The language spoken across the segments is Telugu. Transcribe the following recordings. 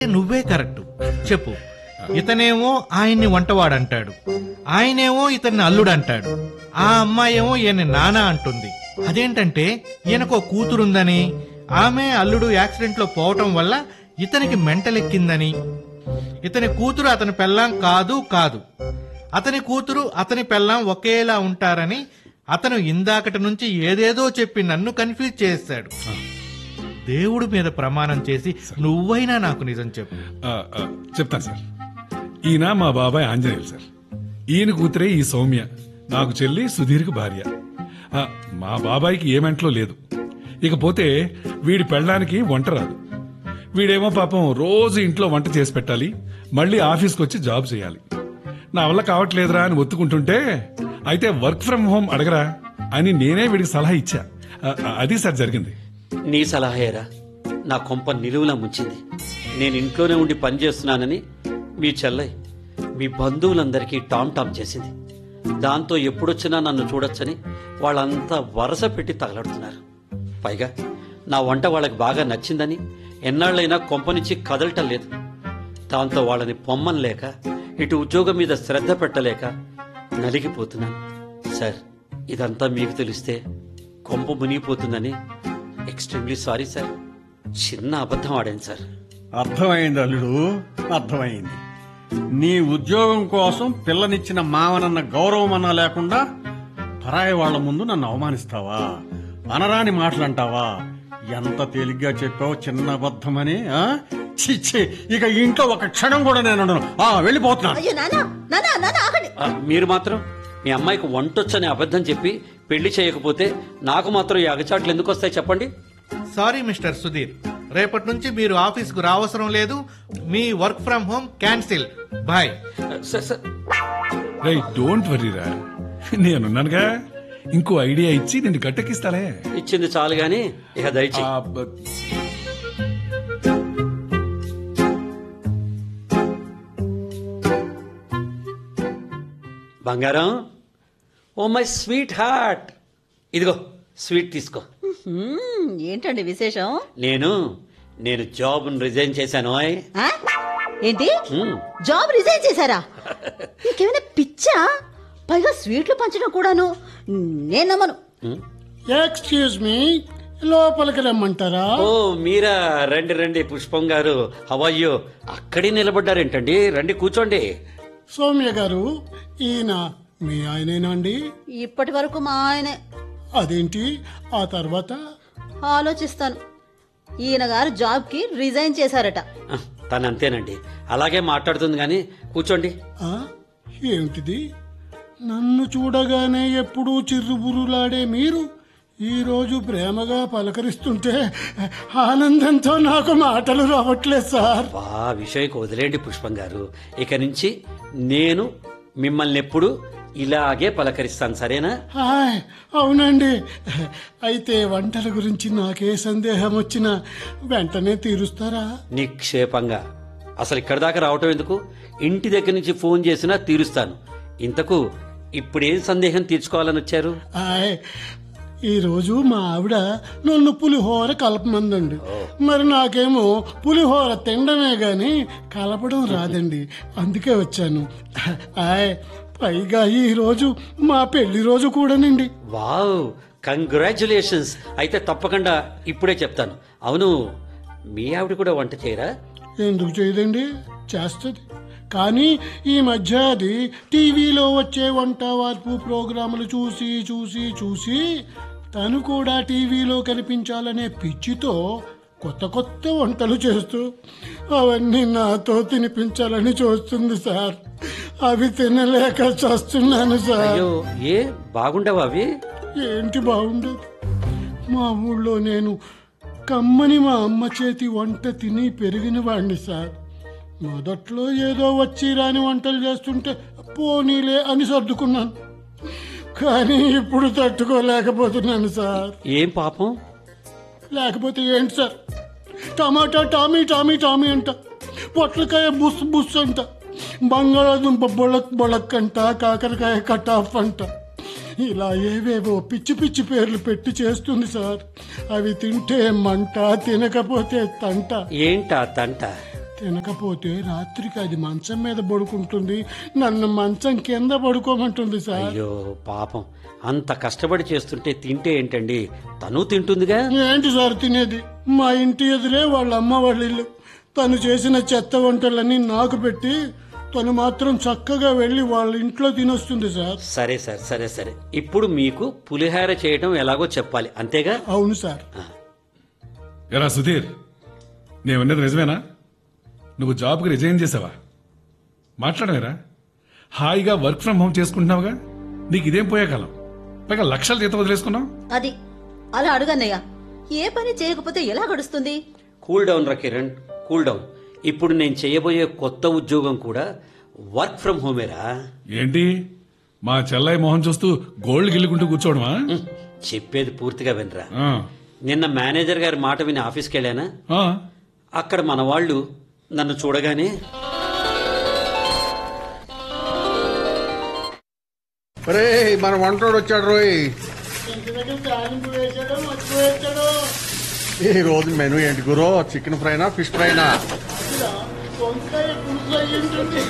నువ్వే కరెక్ట్ చెప్పు ఇతనేమో ఆయన్ని వంటవాడంటాడు ఆయనేమో ఇతన్ని అల్లుడు అంటాడు ఆ అమ్మాయేమో ఈయన నాన్న అంటుంది అదేంటంటే ఈయనకో కూతురుందని ఆమె అల్లుడు యాక్సిడెంట్ లో పోవటం వల్ల ఇతనికి మెంటలెక్కిందని ఇతని కూతురు అతని పెళ్ళాం కాదు కాదు అతని కూతురు అతని పెళ్ళాం ఒకేలా ఉంటారని అతను ఇందాకటి నుంచి ఏదేదో చెప్పి నన్ను కన్ఫ్యూజ్ చేశాడు దేవుడి మీద ప్రమాణం చేసి నువ్వైనా నాకు నిజం చెప్పు ఆ, ఆ, చెప్తాను సార్ ఈయన మా బాబాయ్ ఆంజనేయులు సార్ ఈయన కూతురే ఈ సౌమ్య నాకు చెల్లి సుధీర్కి భార్య ఆ, మా బాబాయ్కి ఏ మెంట్లో లేదు ఇకపోతే వీడి పెళ్ళడానికి వంట రాదు వీడేమో పాపం రోజు ఇంట్లో వంట చేసి పెట్టాలి మళ్ళీ ఆఫీస్కి వచ్చి జాబ్ చేయాలి నా వల్ల కావట్లేదురా అని ఒత్తుకుంటుంటే అయితే వర్క్ ఫ్రం హోమ్ అడగరా అని నేనే వీడికి సలహా ఇచ్చా ఆ, ఆ, అది సార్ జరిగింది నీ సలహాయేరా నా కొంప నిలువులా ముంచింది నేను ఇంట్లోనే ఉండి పని చేస్తున్నానని మీ చెల్లయ్య మీ బంధువులందరికీ టామ్ టామ్ చేసింది దాంతో ఎప్పుడొచ్చినా నన్ను చూడొచ్చని వాళ్ళంతా వరస పెట్టి తగలడుతున్నారు పైగా నా వంట వాళ్ళకి బాగా నచ్చిందని ఎన్నాళ్ళైనా కొంపనిచ్చి కదలటం లేదు దాంతో వాళ్ళని పొమ్మన్ లేక ఇటు ఉద్యోగం మీద శ్రద్ధ పెట్టలేక నలిగిపోతున్నాను సార్ ఇదంతా మీకు తెలిస్తే కొంప మునిగిపోతుందని ఎక్స్ట్రీమ్లీ సారీ సార్ చిన్న అబద్ధం ఆడాను సార్ అర్థమైంది అల్లుడు అర్థమైంది నీ ఉద్యోగం కోసం పిల్లనిచ్చిన మావనన్న గౌరవం అన్నా లేకుండా పరాయి వాళ్ళ ముందు నన్ను అవమానిస్తావా అనరాని మాటలంటావా ఎంత తేలిగ్గా చెప్పావు చిన్న అబద్ధమని ఆ? ఛీ, ఛీ, ఇక ఇంట్లో ఒక క్షణం కూడా నేను ఉండను ఆ వెళ్ళిపోతున్నాను అయ్యో నానా నానా నానా ఆగండి ఆ, మీరు మాత్రం మీ అమ్మాయికి వంటొచ్చని అబద్ధం చెప్పి పెళ్లి చేయకపోతే నాకు మాత్రం ఈ అగచాట్లు ఎందుకు వస్తాయి చెప్పండి సారీ మిస్టర్ సుధీర్ రేపటి నుంచి మీరు ఆఫీస్కు రావసరం లేదు మీ work from home cancel boy sir sir రై డోంట్ వరీరా నేనున్నానుగా ఇంకో ఐడియా ఇచ్చి నిన్ను గట్టెక్కిస్తాలే ఇచ్చింది చాలు గాని ఇక దయచి ఆ, బ- బంగారం ఓ మై స్వీట్ హార్ట్ ఇదిగో స్వీట్ తీసుకో హ్మ్, ఏంటండి విశేషం నేను నేను జాబ్ రిజైన్ చేశాను ఓయ్. ఆ? ఏంటి హ్మ్. జాబ్ రిజైన్ చేశారా నీకేమైనా పిచ్చా పైగా స్వీట్లు పంచడం కూడాను నేను నమ్మను ఎక్స్క్యూజ్ మీ లోపలికి రమ్మంటారా ఓ మీరా రండి రండి పుష్పం గారు హవయ్యో అక్కడే నిలబడ్డారేంటండి రండి కూర్చోండి సౌమ్య గారు ఈయన మీ ఆయనేనా అండి ఇప్పటి వరకు మా ఆయనే అదేంటి ఆ తర్వాత ఆలోచిస్తాను ఈయన గారు జాబ్ కి రిజైన్ చేశారట ఆ, తను అంతేనండి అలాగే మాట్లాడుతుంది కానీ కూర్చోండి ఆ ఏమిటిది నన్ను చూడగానే ఎప్పుడూ చిర్రుబురులాడే మీరు ఈరోజు ప్రేమగా పలకరిస్తుంటే ఆనందంతో నాకు మాటలు రావట్లేదు సార్ వా విషయకు వదిలేండి పుష్పం గారు ఇక నుంచి నేను మిమ్మల్ని ఎప్పుడు ఇలాగే పలకరిస్తాను సరేనా హాయ్ అవునండి అయితే వంటల గురించి నాకే సందేహం వచ్చినా వెంటనే తీరుస్తారా నిక్షేపంగా అసలు ఇక్కడ దాకా రావటం ఎందుకు ఇంటి దగ్గర నుంచి ఫోన్ చేసినా తీరుస్తాను ఇంతకు ఇప్పుడేం సందేహం తీర్చుకోవాలని వచ్చారు హాయ్ ఈరోజు మా ఆవిడ నన్ను పులిహోర కలపమందండి మరి నాకేమో పులిహోర తినడమే గాని కలపడం రాదండి అందుకే వచ్చాను హాయ్ పైగా ఈ రోజు మా పెళ్లి రోజు కూడానండి వావ్ కంగ్రాచులేషన్స్ అయితే తప్పకుండా ఇప్పుడే చెప్తాను అవును మీ ఆవిడ కూడా వంట చేయరా ఎందుకు చేయదండి చేస్తుంది కానీ ఈ మధ్య అది టీవీలో వచ్చే వంట వార్పు ప్రోగ్రాములు చూసి చూసి చూసి తను కూడా టీవీలో కనిపించాలనే పిచ్చితో కొత్త కొత్త వంటలు చేస్తూ అవన్నీ నాతో తినిపించాలని చూస్తుంది సార్ అవి తినలేక చేస్తున్నాను సార్ అయ్యో ఏ బాగుండవా అవి ఏంటి బాగుండదు మా ఊళ్ళో నేను కమ్మని మా అమ్మ చేతి వంట తిని పెరిగిన వాడిని సార్ మొదట్లో ఏదో వచ్చి రాని వంటలు చేస్తుంటే పోనీలే అని సర్దుకున్నాను కానీ ఇప్పుడు తట్టుకోలేకపోతున్నాను సార్ ఏం పాపం లేకపోతే ఏంటి sir tomato Tommy Tommy Tommy అంట పొట్లకాయ బుస్ బుస్ అంట బంగాళాదుంప బొళక్ బొళక్ అంట కాకరకాయ కటాఫ్ అంట ఇలా ఏవేవో పిచ్చి పిచ్చి పేర్లు పెట్టి చేస్తుంది సార్ అవి తింటే మంట తినకపోతే తంట ఏంటా తంట తినకపోతే రాత్రికి అది మంచం మీద పడుకుంటుంది నన్ను మంచం కింద పడుకోమంటుంది సార్ అయ్యో పాపం అంత కష్టపడి చేస్తుంటే తింటే ఏంటండి తను తింటుందిగా ఏంటి సార్ తినేది మా ఇంటి ఎదురే వాళ్ళ అమ్మ వాళ్ళ ఇల్లు తను చేసిన చెత్త వంటలన్నీ నాకు పెట్టి తను మాత్రం చక్కగా వెళ్ళి వాళ్ళ ఇంట్లో తినొస్తుంది సార్ సరే సరే సరే సరే ఇప్పుడు మీకు పులిహార చేయడం ఎలాగో చెప్పాలి అంతేగా అవును సార్ ఎరా సుధీర్ నేను విన్నది నిజమేనా నువ్వు జాబ్కి రిజైన్ చేసావా మాట్లాడమేరా హాయిగా వర్క్ ఫ్రం హోమ్ చేసుకుంటున్నావుగా నీకు ఇదేం పోయే కాలం పైగా లక్షల జీతం వదిలేసుకున్నావు అది అలా అడుగన్నయ్య ఏ పని చేయకపోతే ఎలా గడుస్తుంది కూల్ డౌన్ రా కిరణ్ కూల్ డౌన్ ఇప్పుడు నేను చేయబోయే కొత్త ఉద్యోగం కూడా వర్క్ ఫ్రం హోమేరా ఏంటి మా చెల్లయ్య మొహం చూస్తూ గోల్డ్ గిల్లుకుంటూ కూర్చోవడమా ఉమ్, చెప్పేది పూర్తిగా వినరా ఆ, నిన్న మేనేజర్ గారి మాట విని ఆఫీస్కి వెళ్ళానా ఆ, అక్కడ మన వాళ్ళు నన్ను చూడగానే రే మన వంటోడు వచ్చాడు రోయ్ ఇంటి దగ్గర తాలింపు వేసాడో మర్చిపో వేసాడో ఈ రోజు మెనూ ఏంటి గురో చికెన్ ఫ్రైనా ఫిష్ ఫ్రైనా వంకాయ పులుసు అయ్యి ఉంటుంది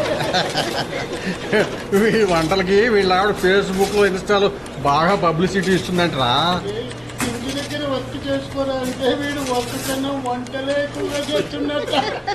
వీడి వంటలకి వీళ్ళ ఆవిడ ఫేస్బుక్ లో ఇన్స్టాలో బాగా పబ్లిసిటీ ఇస్తుందంటరా ఇంటి దగ్గర వర్క్ చేసుకోరా అంటే వీడు వర్క్ కన్నా వంటలే ఎక్కువగా చేస్తున్నట్ట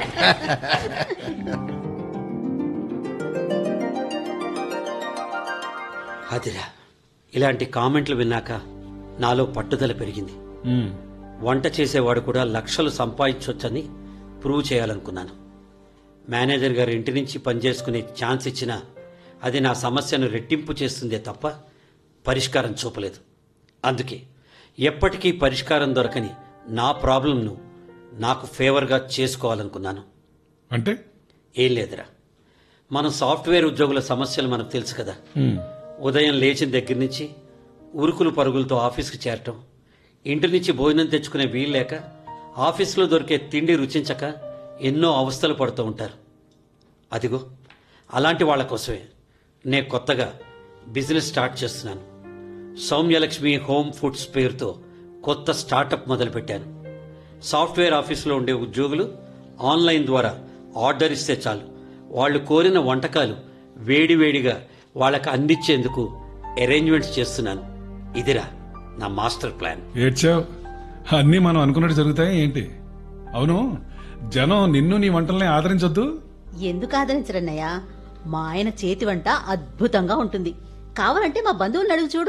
అదిరా ఇలాంటి కామెంట్లు విన్నాక నాలో పట్టుదల పెరిగింది ఉమ్, వంట చేసేవాడు కూడా లక్షలు సంపాదించవచ్చని ప్రూవ్ చేయాలనుకున్నాను మేనేజర్ గారి ఇంటి నుంచి పనిచేసుకునే ఛాన్స్ ఇచ్చినా అది నా సమస్యను రెట్టింపు చేస్తుందే తప్ప పరిష్కారం చూపలేదు అందుకే ఎప్పటికీ పరిష్కారం దొరకని నా ప్రాబ్లంను నాకు ఫేవర్గా చేసుకోవాలనుకున్నాను అంటే ఏం లేదురా మనం సాఫ్ట్వేర్ ఉద్యోగుల సమస్యలు మనకు తెలుసు కదా ఉమ్, ఉదయం లేచిన దగ్గర నుంచి ఉరుకులు పరుగులతో ఆఫీస్కి చేరటం ఇంటి నుంచి భోజనం తెచ్చుకునే వీలు లేక ఆఫీసులో దొరికే తిండి రుచించక ఎన్నో అవస్థలు పడుతూ ఉంటారు అదిగో అలాంటి వాళ్ళ కోసమే నేను కొత్తగా బిజినెస్ స్టార్ట్ చేస్తున్నాను సౌమ్యలక్ష్మి హోమ్ ఫుడ్స్ పేరుతో కొత్త స్టార్టప్ మొదలుపెట్టాను సాఫ్ట్వేర్ ఆఫీసులో ఉండే ఉద్యోగులు ఆన్లైన్ ద్వారా ఆర్డర్ ఇస్తే చాలు వాళ్ళు కోరిన వంటకాలు వేడివేడిగా వాళ్ళకి అందించేందుకు అరేంజ్మెంట్స్ చేస్తున్నాను ఇదిరా నా మాస్టర్ ప్లాన్ ఏడ్చావు అన్నీ మనం అనుకున్నట్టు జరుగుతాయి ఏంటి అవును జనం నిన్ను నీ వంటల్ని ఆదరించొద్దు ఎందుకు ఆదరించరన్నయ్య మా ఆయన చేతి వంట అద్భుతంగా ఉంటుంది కావాలంటే మా బంధువులను అడుగు చూడు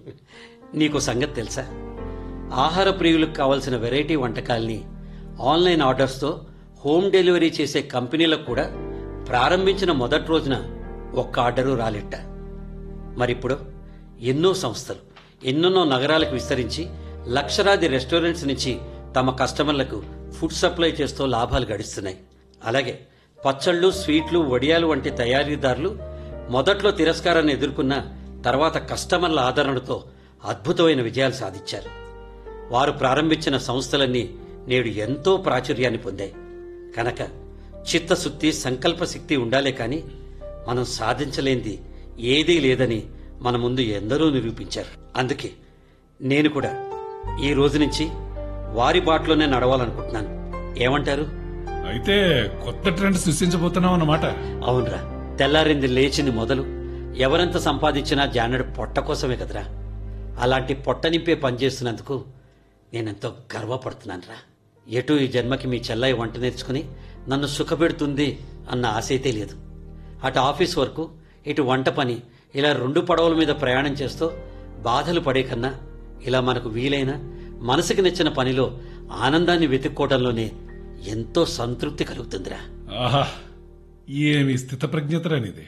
నీకు సంగతి తెలుసా ఆహార ప్రియులకు కావలసిన వెరైటీ వంటకాల్ని ఆన్లైన్ ఆర్డర్స్తో హోమ్ డెలివరీ చేసే కంపెనీలకు కూడా ప్రారంభించిన మొదటి రోజున ఒక్క ఆర్డరు రాలిట్ట మరిప్పుడు ఎన్నో సంస్థలు ఎన్నెన్నో నగరాలకు విస్తరించి లక్షలాది రెస్టారెంట్స్ నుంచి తమ కస్టమర్లకు ఫుడ్ సప్లై చేస్తూ లాభాలు గడిస్తున్నాయి అలాగే పచ్చళ్ళు స్వీట్లు వడియాలు వంటి తయారీదారులు మొదట్లో తిరస్కారాన్ని ఎదుర్కొన్న తర్వాత కస్టమర్ల ఆదరణతో అద్భుతమైన విజయాలు సాధించారు వారు ప్రారంభించిన సంస్థలన్నీ నేడు ఎంతో ప్రాచుర్యాన్ని పొందాయి కనుక చిత్తశుద్ధి సంకల్ప శక్తి ఉండాలే కాని మనం సాధించలేంది ఏదీ లేదని మన ముందు ఎందరో నిరూపించారు అందుకే నేను కూడా ఈ రోజు నుంచి వారి బాటలోనే నడవాలనుకుంటున్నాను ఏమంటారు అయితే కొత్త ట్రెండ్ సృష్టించబోతున్నావు అన్నమాట అవునరా తెల్లారింది లేచింది మొదలు ఎవరెంత సంపాదించినా జానడు పొట్ట కోసమే కదరా అలాంటి పొట్ట నింపే పని చేస్తున్నందుకు నేనెంతో గర్వపడుతున్నానురా ఎటు ఈ జన్మకి మీ చెల్లయ్య వంట నేర్చుకుని నన్ను సుఖపెడుతుంది అన్న ఆశ అయితే లేదు అటు ఆఫీస్ వరకు ఇటు వంట పని ఇలా రెండు పడవల మీద ప్రయాణం చేస్తూ బాధలు పడే కన్నా ఇలా మనకు వీలైన మనసుకి నచ్చిన పనిలో ఆనందాన్ని వెతుక్కోవడంలోనే ఎంతో సంతృప్తి కలుగుతుందిరా ఆహా ఏమి స్థితప్రజ్ఞతరా నీది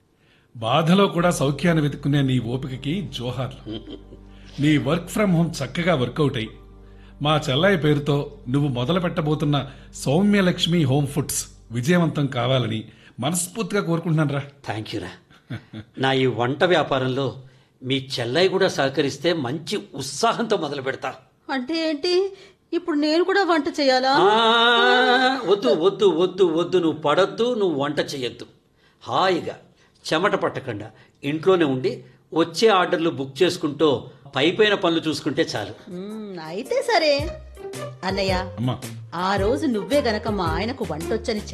బాధలో కూడా సౌఖ్యాన్ని వెతుక్కునే నీ ఓపికకి జోహార్లు నీ వర్క్ ఫ్రం హోమ్ చక్కగా వర్కౌట్ అయి మా చెల్లయ్య పేరుతో నువ్వు మొదలు పెట్టబోతున్న సౌమ్యలక్ష్మి హోమ్ ఫుడ్స్ విజయవంతం కావాలని మనస్ఫూర్తిగా కోరుకుంటున్నాను రా థ్యాంక్ యూరా నా ఈ వంట వ్యాపారంలో మీ చెల్లయ్య కూడా సహకరిస్తే మంచి ఉత్సాహంతో మొదలు పెడతా అంటే ఏంటి ఇప్పుడు నేను కూడా వంట చేయాలా ఆ, వద్దు వద్దు వద్దు వద్దు నువ్వు పడొద్దు నువ్వు వంట చేయొద్దు హాయిగా చెమట పట్టకుండా ఇంట్లోనే ఉండి వచ్చే ఆర్డర్లు బుక్ చేసుకుంటూ పై పైన పనులు చూసుకుంటే చాలు మ్మ్, అయితే సరే అన్నయ్య అమ్మా ఆ రోజు నువ్వే గనక మా ఆయనకు వంటొచ్చని